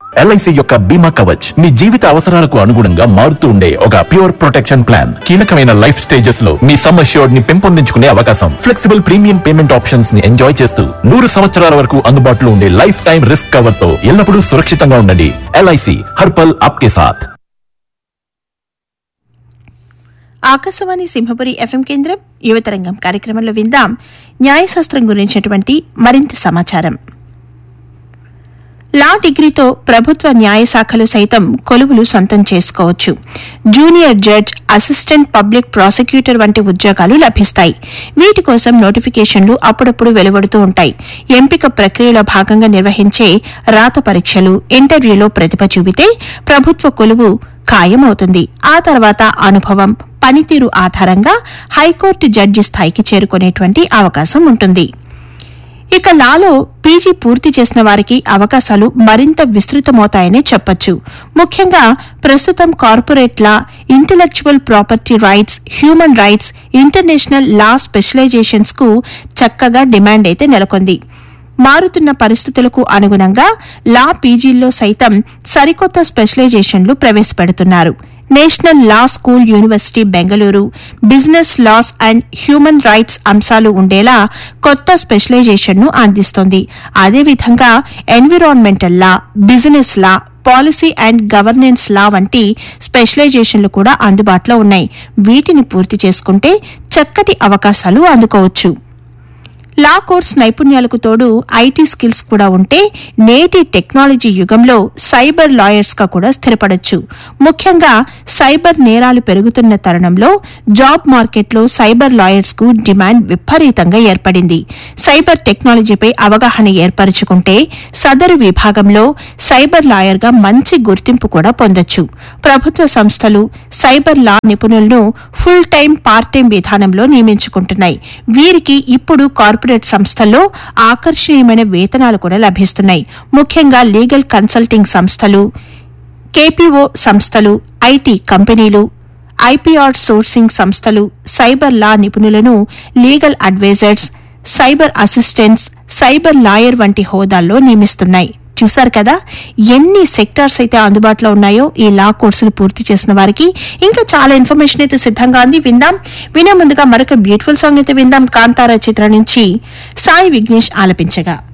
LIC యొక్క బీమా కవచ్ మీ జీవిత అవసరాలకు అనుగుణంగా మారుతూ ఉండే ఒక ప్యూర్ ప్రొటెక్షన్ ప్లాన్ కీలకమైన లైఫ్ స్టేజెస్ లో మీ సమ్ అష్యూర్డ్ ని పెంపొందించుకునే అవకాశం ఫ్లెక్సిబుల్ ప్రీమియం పేమెంట్ ఆప్షన్స్ ని ఎంజాయ్ చేస్తూ నూరు సంవత్సరాల వరకు అందుబాటులో ఉండే లైఫ్ టైం రిస్క్ కవర్ తో ఎల్లప్పుడూ సురక్షితంగా ఉండండి ఎల్ఐసి హర్పల్ ఆప్కే సాథ్ ఆకాశవాణి సింహపురి ఎఫ్ఎం కేంద్రం యువతరంగం కార్యక్రమంలో విందాం న్యాయశాస్త్రం గురించినటువంటి మరింత సమాచారం లా డిగ్రీతో ప్రభుత్వ న్యాయ శాఖలు సైతం కొలువులు సొంతం చేసుకోవచ్చు junior judge assistant public prosecutor వంటి ఉద్యోగాలు లభిస్తాయి వీటి కోసం నోటిఫికేషన్లు అప్పుడప్పుడు వెలువడుతూ ఉంటాయి ఎంపిక ప్రక్రియలో భాగంగా నిర్వహించే రాత పరీక్షలు ఇంటర్వ్యూలో ప్రతిభ చూపితే ప్రభుత్వ కొలువు ఖాయమవుతుంది ఆ తర్వాత అనుభవం పనితీరు ఆధారంగా హైకోర్టు జడ్జి స్థాయికి చేరుకునేటువంటి అవకాశం ఉంటుంది ఇక లాలో పీజీ పూర్తి చేసిన వారికి అవకాశాలు మరింత విస్తృతమవుతాయని చెప్పొచ్చు ముఖ్యంగా ప్రస్తుతం corporate law intellectual property rights human rights international law specialisations కు చక్కగా డిమాండ్ అయితే నెలకొంది మారుతున్న పరిస్థితులకు అనుగుణంగా లా పీజీల్లో సైతం సరికొత్త స్పెషలైజేషన్లు ప్రవేశపెడుతున్నారు national law school university Bengaluru business laws and human rights అంశాలు ఉండేలా కొత్త స్పెషలైజేషన్ను అందిస్తోంది అదేవిధంగా environmental law business law policy and governance law వంటి స్పెషలైజేషన్లు కూడా అందుబాటులో ఉన్నాయి వీటిని పూర్తి చేసుకుంటే చక్కటి అవకాశాలు అందుకోవచ్చు లా కోర్స్ నైపుణ్యాలకు తోడు ఐటీ స్కిల్స్ కూడా ఉంటే నేటి టెక్నాలజీ యుగంలో సైబర్ లాయర్స్ గా కూడా స్థిరపడొచ్చు ముఖ్యంగా సైబర్ నేరాలు పెరుగుతున్న తరుణంలో జాబ్ మార్కెట్లో సైబర్ లాయర్స్ కు డిమాండ్ విపరీతంగా ఏర్పడింది సైబర్ టెక్నాలజీపై అవగాహన ఏర్పరచుకుంటే సదరు విభాగంలో సైబర్ లాయర్ గా మంచి గుర్తింపు కూడా పొందొచ్చు ప్రభుత్వ సంస్థలు సైబర్ లా నిపుణులను ఫుల్ టైం పార్ట్ టైం విధానంలో నియమించుకుంటున్నాయి వీరికి ఇప్పుడు కార్పొరేట్ సంస్థల్లో ఆకర్షణీయమైన వేతనాలు కూడా లభిస్తున్నాయి ముఖ్యంగా లీగల్ కన్సల్టింగ్ సంస్థలు కేపీఓ సంస్థలు ఐటీ కంపెనీలు ఐపీఆర్ సోర్సింగ్ సంస్థలు సైబర్ లా నిపుణులను legal advisers cyber assistants cyber lawyer వంటి హోదాల్లో నియమిస్తున్నాయి చూశారు కదా ఎన్ని సెక్టార్స్ అయితే అందుబాటులో ఉన్నాయో ఈ లా కోర్సులు పూర్తి చేసిన వారికి ఇంకా చాలా ఇన్ఫర్మేషన్ అయితే సిద్ధంగా ఉంది విందాం వినే ముందుగా మరొక బ్యూటిఫుల్ సాంగ్ అయితే విందాం కాంతారా చిత్రం నుంచి సాయి విఘ్నేష్ ఆలపించగా